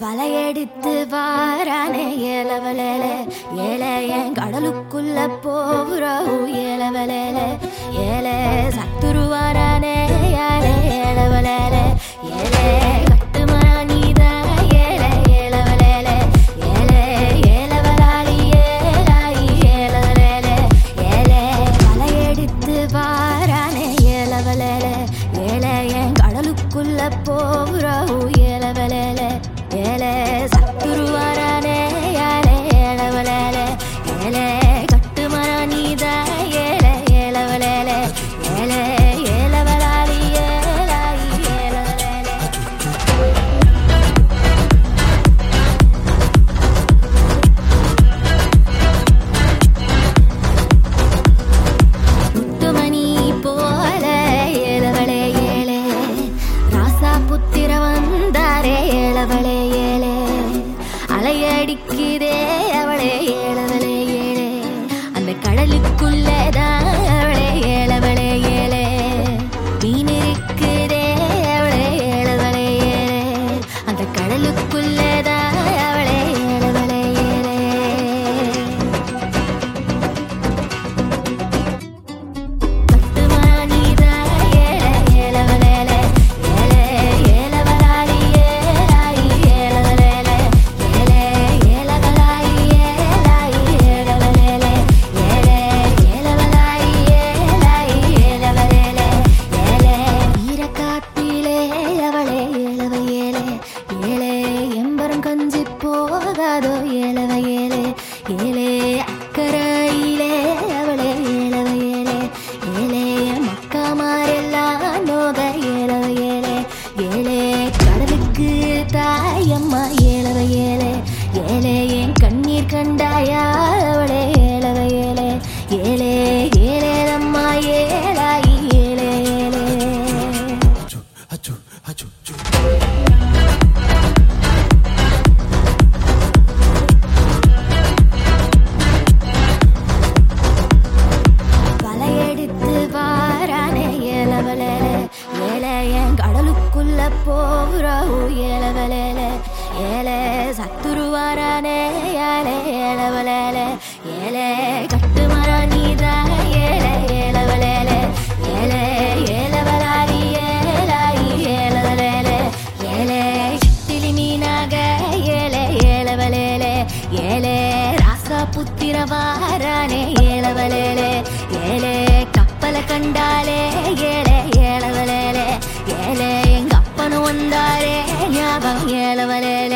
வலையெடுத்து வாரானே ஏலவலேல ஏல என் கடலுக்குள்ள போகிற ஏலவலேல ஏல சத்துருவாரானே ஏல ஏலவலேல ஏல கட்டுமரா நீதான் ஏல ஏலவலேல ஏல ஏலவலாளி ஏலாயி ஏலவலேல ஏல வலையெடுத்து வாரானே ஏலவலேல ஏல என் கடலுக்குள்ள போகிற ஏலவலேல ஏல சத்துருவாரானே ஏல ஏலவலேல ஏல கட்டுமரா நீதான் ஏல ஏலவலேல ஏல ஏலவலாளி ஏலாயி ஏலவலேல முத்துமணி போல ஏழவளே ஏழே ராசா புத்திர வந்தாரே ஏழவளே ஏழே அலையடிக்குதே அவளே ஏழவளே ஏழே அந்த கடலுக்குள்ளதான் அவளே ஏழவளே ஏழே மீன் இருக்குதே அவளே ஏழவளே ஏழே அந்த கடலுக்குள்ளதான் அவளே ஏழவளே ஏழே கட்டுமானிதா ஏல ஏலவலேல ஏல ஏலவலாளி ஏலாயி ஏலவலேல ஏல ஏலவலாயி ஏலாயி ஏலவலேல ஏல ஏலவலாயி ஏலாயி ஏலவலேல ஏல ஈரக்காட்டிலே அவளே ஏலவ ஏலே ஏலே எம்பரம் கஞ்சி போகாதோ ஏலவ ஏலே ஏலே அக்கரையிலே அவளே ஏலவ ஏலே ஏலே மக்காமாரெல்லாம் நோக ஏலவ ஏலே ஏலே கடலுக்கு தாயம்மா ஏலவ ஏலே ஏலே என் கண்ணீர் கண்டாயா அவளே ஏலவ ஏலே ஏலே ஏலே அம்மா ஏலாயி ஏலே ஏலே அச்சு அச்சு அச்சு வலையெடுத்து வாரானே ஏலவலேல ஏல என் கடலுக்குள்ள போகிற ஏலவலேல ஏல சத்துருவாரானே ஏல ஏலவலேல ஏல கட்டுமரா நீதான் ஏல ஏலவலேல ஏல ஏலவலாளி ஏலாயி ஏலவலேல ஏல சித்திலி மீனாக ஏல ஏலவலேல ஏலே ராசா புத்திர வாரானே ஏலவலேலே ஏலே கப்பலை கண்டாலே ஏலே ஏலவலேலே ஏலே எங்க அப்பனும் வந்தாரே ஞாபகம் ஏலவலேலே